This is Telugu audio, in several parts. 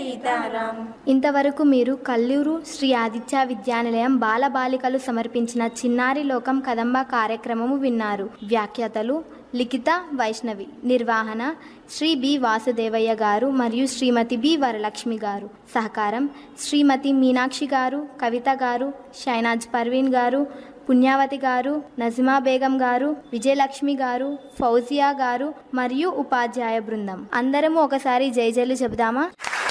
సీతారాం ఇంతవరకు మీరు కల్లూరు శ్రీ ఆదిత్య విద్యానిలయం బాలబాలికలు సమర్పించిన చిన్నారి లోకం కదంబ కార్యక్రమము విన్నారు వ్యాఖ్యాతలు లిఖిత వైష్ణవి నిర్వహణ శ్రీ బి వాసుదేవయ్య గారు మరియు శ్రీమతి బి వరలక్ష్మి గారు సహకారం శ్రీమతి మీనాక్షి గారు కవిత గారు షైనాజ్ పర్వీన్ గారు పుణ్యావతి గారు నజిమా బేగం గారు విజయలక్ష్మి గారు ఫౌజియా గారు మరియు ఉపాధ్యాయ బృందం అందరము ఒకసారి జై జైలు చెబుదామా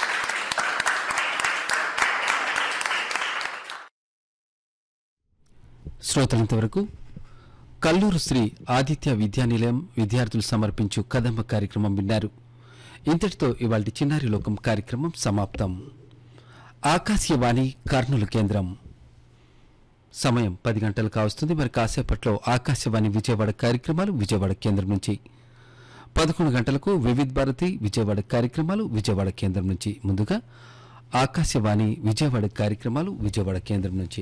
శ్రోతలంతవరకు కల్లూరు శ్రీ ఆదిత్య విద్యానిలయం విద్యార్థులు సమర్పించు కదంబ కార్యక్రమం విన్నారు ఇంతటితో ఇవాళ చిన్నారి లోకం కార్యక్రమం సమాప్తం ఆకాశవాణి కర్నూలు కేంద్రం సమయం పది గంటలు కావస్తుంది మరి కాసేపట్లో ఆకాశవాణి విజయవాడ కార్యక్రమాలు విజయవాడ కేంద్రం నుంచి పదకొండు గంటలకు వివిధ్ భారతి విజయవాడ కార్యక్రమాలు విజయవాడ కేంద్రం నుంచి ముందుగా ఆకాశవాణి విజయవాడ కార్యక్రమాలు విజయవాడ కేంద్రం నుంచి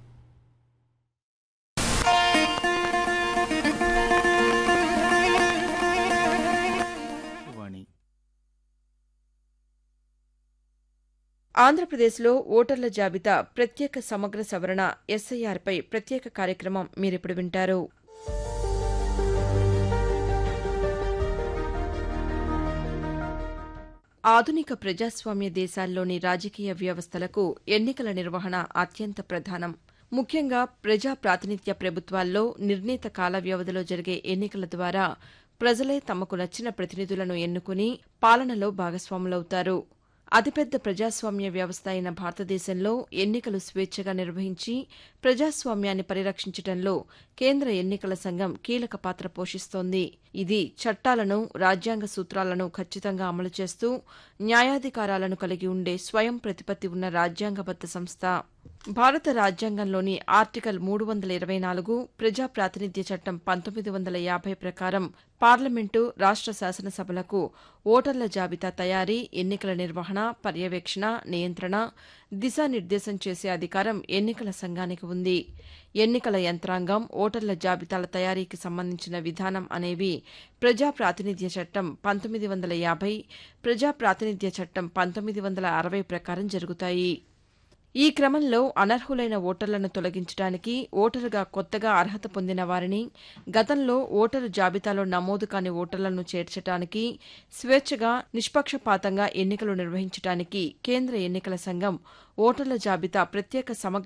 వాణి ఆంధ్రప్రదేశ్లో ఓటర్ల జాబితా ప్రత్యేక సమగ్ర సవరణ ఎస్ఐఆర్పై ప్రత్యేక కార్యక్రమం మీరిప్పుడు వింటారు ఆధునిక ప్రజాస్వామ్య దేశాల్లోని రాజకీయ వ్యవస్థలకు ఎన్నికల నిర్వహణ అత్యంత ప్రధానం ముఖ్యంగా ప్రజా ప్రాతినిధ్య ప్రభుత్వాల్లో నిర్ణీత కాల వ్యవధిలో జరిగే ఎన్నికల ద్వారా ప్రజలే తమకు నచ్చిన ప్రతినిధులను ఎన్నుకుని పాలనలో భాగస్వాములవుతారు అతిపెద్ద ప్రజాస్వామ్య వ్యవస్థ అయిన భారతదేశంలో ఎన్నికలు స్వేచ్ఛగా నిర్వహించి ప్రజాస్వామ్యాన్ని పరిరక్షించడంలో కేంద్ర ఎన్నికల సంఘం కీలక పాత్ర పోషిస్తోంది ఇది చట్టాలను రాజ్యాంగ సూత్రాలను ఖచ్చితంగా అమలు చేస్తూ న్యాయాధికారాలను కలిగి ఉండే స్వయం ప్రతిపత్తి ఉన్న రాజ్యాంగబద్ద సంస్థ భారత రాజ్యాంగంలోని ఆర్టికల్ మూడు వందల ఇరవై నాలుగు ప్రజా ప్రాతినిధ్య చట్టం పంతొమ్మిది వందల యాభై ప్రకారం పార్లమెంటు రాష్ట్ర శాసనసభలకు ఓటర్ల జాబితా తయారీ ఎన్నికల నిర్వహణ పర్యవేక్షణ నియంత్రణ దిశానిర్దేశం చేసే అధికారం ఎన్నికల సంఘానికి ఉంది ఎన్నికల యంత్రాంగం ఓటర్ల జాబితాల తయారీకి సంబంధించిన విధానం అనేవి ప్రజా ప్రాతినిధ్య చట్టం పంతొమ్మిది వందల యాభై ప్రజా ప్రాతినిధ్య చట్టం పంతొమ్మిది వందల అరవై ప్రకారం జరుగుతాయి ఈ క్రమంలో అనర్హులైన ఓటర్లను తొలగించడానికి ఓటరుగా కొత్తగా అర్హత పొందిన వారిని గతంలో ఓటరు జాబితాలో నమోదు కాని ఓటర్లను చేర్చడానికి స్వేచ్ఛగా నిష్పక్షపాతంగా ఎన్నికలు నిర్వహించడానికి కేంద్ర ఎన్నికల సంఘం ఓటర్ల జాబితా ప్రత్యేక సమగ్ర